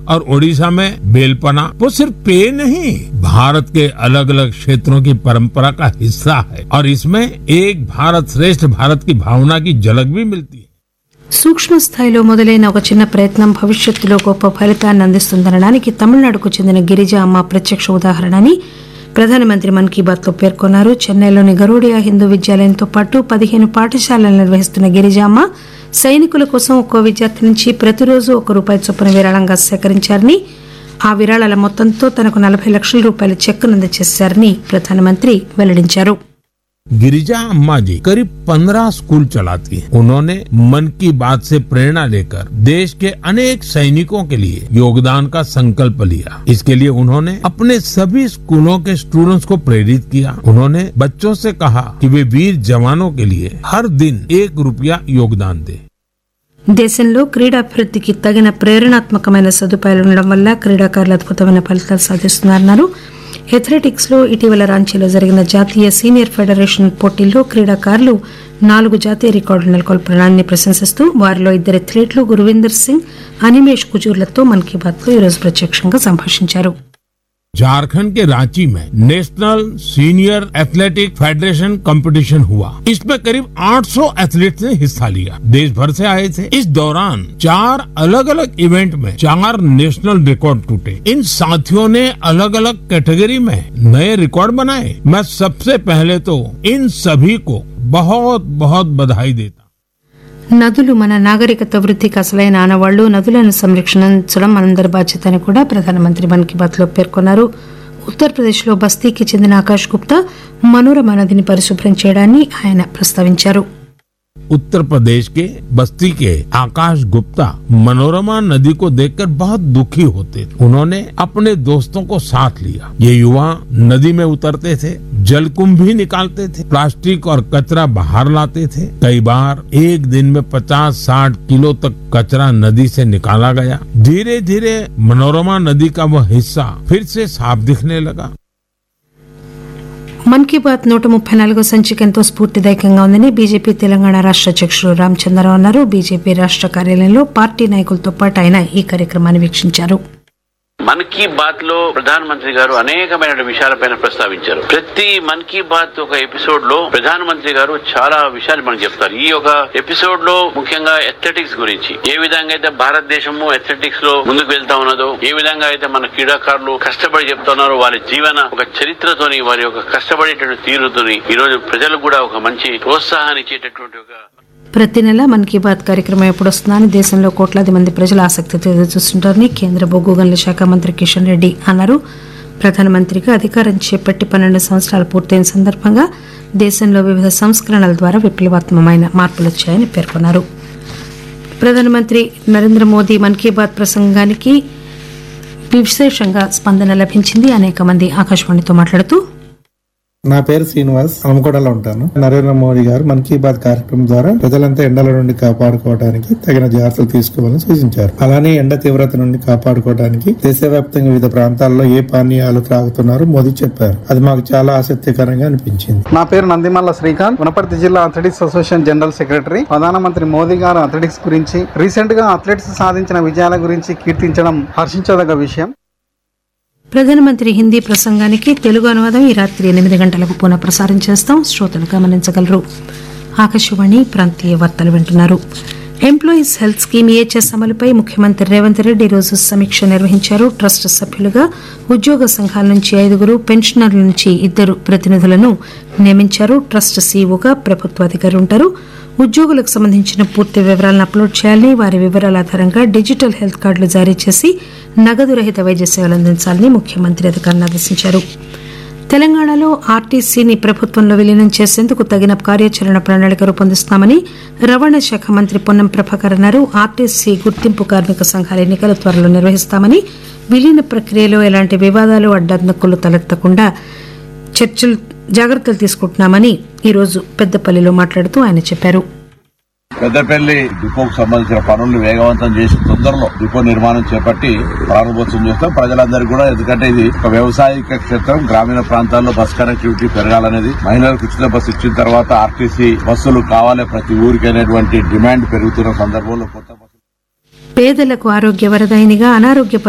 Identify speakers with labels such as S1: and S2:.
S1: और ओडिशा में बेलपना वो सिर्फ पेय नहीं भारत के अलग अलग क्षेत्रों की परंपरा का हिस्सा है और इसमें एक भारत श्रेष्ठ भारत की भावना की झलक भी मिलती है
S2: సూక్ష్మ స్థాయిలో మొదలైన ఒక చిన్న ప్రయత్నం భవిష్యత్తులో గొప్ప ఫలితాన్ని అందిస్తుందనడానికి తమిళనాడుకు చెందిన గిరిజ అమ్మ ప్రత్యక్ష ఉదాహరణ అని ప్రధానమంత్రి మన్ కీ బాత్ లో పేర్కొన్నారు చెన్నైలోని గరూడియా హిందూ విద్యాలయంతో పాటు పదిహేను పాఠశాలలు నిర్వహిస్తున్న గిరిజ అమ్మ సైనికుల కోసం ఒక్కో విద్యార్థి నుంచి ప్రతిరోజు ఒక రూపాయి చొప్పున విరాళంగా సేకరించారని ఆ విరాళాల మొత్తంతో తనకు నలభై లక్షల రూపాయల చెక్కును అందజేశారని ప్రధానమంత్రి వెల్లడించారు
S1: गिरिजा अम्मा जी करीब पंद्रह स्कूल चलाती हैं। उन्होंने मन की बात से प्रेरणा लेकर देश के अनेक सैनिकों के लिए योगदान का संकल्प लिया इसके लिए उन्होंने अपने सभी स्कूलों के स्टूडेंट्स को प्रेरित किया उन्होंने बच्चों से कहा कि वे वीर जवानों के लिए हर दिन एक रुपया योगदान दें
S2: దేశంలో క్రీడాభివృద్ధికి తగిన ప్రేరణాత్మకమైన సదుపాయాలు ఉండడం వల్ల క్రీడాకారులు అద్భుతమైన ఫలితాలు సాధిస్తున్నారన్నారు ఎథ్లెటిక్స్ లో ఇటీవల రాంచీలో జరిగిన జాతీయ సీనియర్ ఫెడరేషన్ పోటీల్లో క్రీడాకారులు నాలుగు జాతీయ రికార్డులు నెలకొల్పడాన్ని ప్రశంసిస్తూ వారిలో ఇద్దరు ఎథ్లెట్లు గురువిందర్ సింగ్ అనిమేష్ కుజూర్లతో మన్ కీ బాత్ లో ఈరోజు ప్రత్యక్షంగా సంభాషించారు
S1: झारखंड के रांची में national senior athletic federation competition हुआ इसमें करीब 800 एथलीट्स ने हिस्सा लिया देश भर से आए थे इस दौरान चार अलग अलग इवेंट में चार नेशनल रिकॉर्ड टूटे इन साथियों ने अलग अलग कैटेगरी में नए रिकॉर्ड बनाए मैं सबसे पहले तो इन सभी को बहुत बहुत बधाई देता
S2: నదులు మన నాగరికత వృద్ధికి అసలైన ఆనవాళ్లు నదులను సంరక్షించడం మనందరి బాధ్యత అని కూడా ప్రధానమంత్రి మన్ కీ బాత్ లో పేర్కొన్నారు ఉత్తరప్రదేశ్ లో బస్తీకి చెందిన ఆకాష్ గుప్తా మనోరమ నదిని పరిశుభ్రం చేయడాన్ని ఆయన ప్రస్తావించారు
S1: उत्तर प्रदेश के बस्ती के आकाश गुप्ता मनोरमा नदी को देखकर बहुत दुखी होते थे उन्होंने अपने दोस्तों को साथ लिया ये युवा नदी में उतरते थे जलकुंभ भी निकालते थे प्लास्टिक और कचरा बाहर लाते थे कई बार एक दिन में 50-60 किलो तक कचरा नदी से निकाला गया धीरे धीरे मनोरमा नदी का वह हिस्सा फिर से साफ दिखने लगा
S2: మన్ కీ బాత్ నూట ముప్పై నాలుగో సంచిక ఎంతో స్ఫూర్తిదాయకంగా ఉందని బీజేపీ తెలంగాణ రాష్ట్ర అధ్యక్షుడు రామచంద్రరావు అన్నారు బీజేపీ రాష్ట్ర కార్యాలయంలో పార్టీ నాయకులతో పాటు ఆయన ఈ కార్యక్రమాన్ని వీక్షించారు
S3: మన్ కీ బాత్ లో ప్రధానమంత్రి గారు అనేకమైన విషయాలపైన ప్రస్తావించారు ప్రతి మన్ కీ బాత్ ఒక ఎపిసోడ్ లో ప్రధానమంత్రి గారు చాలా విషయాలు మనకు చెప్తారు ఈ ఒక ఎపిసోడ్ లో ముఖ్యంగా అథ్లెటిక్స్ గురించి ఏ విధంగా అయితే భారతదేశము అథ్లెటిక్స్ లో ముందుకు వెళ్తా ఉన్నదో ఏ విధంగా అయితే మన క్రీడాకారులు కష్టపడి చెప్తున్నారో వారి జీవన ఒక చరిత్రతోని వారి యొక్క కష్టపడేటువంటి తీరుతోని ఈ రోజు ప్రజలకు కూడా ఒక మంచి ప్రోత్సాహాన్ని ఇచ్చేటటువంటి ఒక
S2: ప్రతి నెల మన్ కీ బాత్ కార్యక్రమం ఎప్పుడు వస్తుందని దేశంలో కోట్లాది మంది ప్రజలు ఆసక్తితో ఎదురుచూస్తుంటారని కేంద్ర బొగ్గు గనుల శాఖ మంత్రి కిషన్ రెడ్డి అన్నారు ప్రధానమంత్రిగా అధికారం చేపట్టి పన్నెండు సంవత్సరాలు పూర్తయిన సందర్భంగా దేశంలో వివిధ సంస్కరణల ద్వారా విప్లవాత్మకమైన మార్పులు వచ్చాయని పేర్కొన్నారు ప్రధానమంత్రి నరేంద్ర మోదీ మన్ కీ బాత్ ప్రసంగానికి విశేషంగా స్పందన లభించింది అనేక మంది ఆకాశవాణితో మాట్లాడుతూ
S4: నా పేరు శ్రీనివాస్ అలమకోటలో ఉంటాను నరేంద్ర మోడీ గారు మన్ కీ బాత్ కార్యక్రమం ద్వారా ప్రజలంతా ఎండల నుండి కాపాడుకోవడానికి తగిన జాగ్రత్తలు తీసుకోవాలని సూచించారు అలానే ఎండ తీవ్రత నుండి కాపాడుకోవడానికి దేశవ్యాప్తంగా వివిధ ప్రాంతాల్లో ఏ పానీయాలు త్రాగుతున్నారో మోదీ చెప్పారు అది మాకు చాలా ఆసక్తికరంగా అనిపించింది
S5: నా పేరు నందిమల్ల శ్రీకాంత్ వనపర్తి జిల్లా అథ్లెటిక్స్ అసోసియేషన్ జనరల్ సెక్రటరీ ప్రధానమంత్రి మోదీ గారు అథ్లెటిక్స్ గురించి రీసెంట్ గా అథ్లెట్స్ సాధించిన విజయాల గురించి కీర్తించడం హర్షించదగ్గ విషయం
S2: ప్రధానమంత్రి హిందీ ప్రసంగానికి తెలుగు అనువాదం ఈ రాత్రి ఎనిమిది గంటలకు పునః ప్రసారం చేస్తాం శ్రోతలు గమనించగలరు ఆకాశవాణి ప్రాంతీయ వార్తలు వింటున్నారు ఎంప్లాయీస్ హెల్త్ స్కీమ్ ఏహెచ్ఎస్ అమలుపై ముఖ్యమంత్రి రేవంత్ రెడ్డి ఈరోజు సమీక్ష నిర్వహించారు ట్రస్ట్ సభ్యులుగా ఉద్యోగ సంఘాల నుంచి ఐదుగురు పెన్షనర్ల నుంచి ఇద్దరు ప్రతినిధులను నియమించారు ట్రస్ట్ సీఈఓగా ప్రభుత్వ అధికారి ఉంటారు ఉద్యోగులకు సంబంధించిన పూర్తి వివరాలను అప్లోడ్ చేయాలని వారి వివరాల ఆధారంగా డిజిటల్ హెల్త్ కార్డులు జారీ చేసి నగదు రహిత వైద్య సేవలు అందించాలని ముఖ్యమంత్రి అధికారులను ఆదేశించారు తెలంగాణలో ఆర్టీసీని ప్రభుత్వంలో విలీనం చేసేందుకు తగిన కార్యాచరణ ప్రణాళిక రూపొందిస్తున్నామని రవాణా శాఖ మంత్రి పొన్నం ప్రభాకర్ అన్నారు ఆర్టీసీ గుర్తింపు కార్మిక సంఘాల ఎన్నికలు త్వరలో నిర్వహిస్తామని విలీన ప్రక్రియలో ఎలాంటి వివాదాలు అడ్డంకులు తలెత్తకుండా చర్చలు జాగ్రత్తలు తీసుకుంటున్నామని ఈరోజు పెద్దపల్లిలో మాట్లాడుతూ ఆయన చెప్పారు
S6: పెద్దపల్లి డిపోకు సంబంధించిన పనులు వేగవంతం చేసి తొందరలో డిపో నిర్మాణం చేపట్టి ప్రారంభోత్సవం చేస్తాం ప్రజలందరికీ కూడా ఎందుకంటే ఇది ఒక వ్యవసాయక క్షేత్రం గ్రామీణ ప్రాంతాల్లో బస్ కనెక్టివిటీ పెరగాలనేది మహిళలకు ఉచిత బస్సు ఇచ్చిన తర్వాత ఆర్టీసీ బస్సులు కావాలి ప్రతి ఊరికి అనేటువంటి డిమాండ్ పెరుగుతున్న సందర్భంలో కొత్త బస్సులు
S2: పేదలకు ఆరోగ్య వరదాయినిగా అనారోగ్య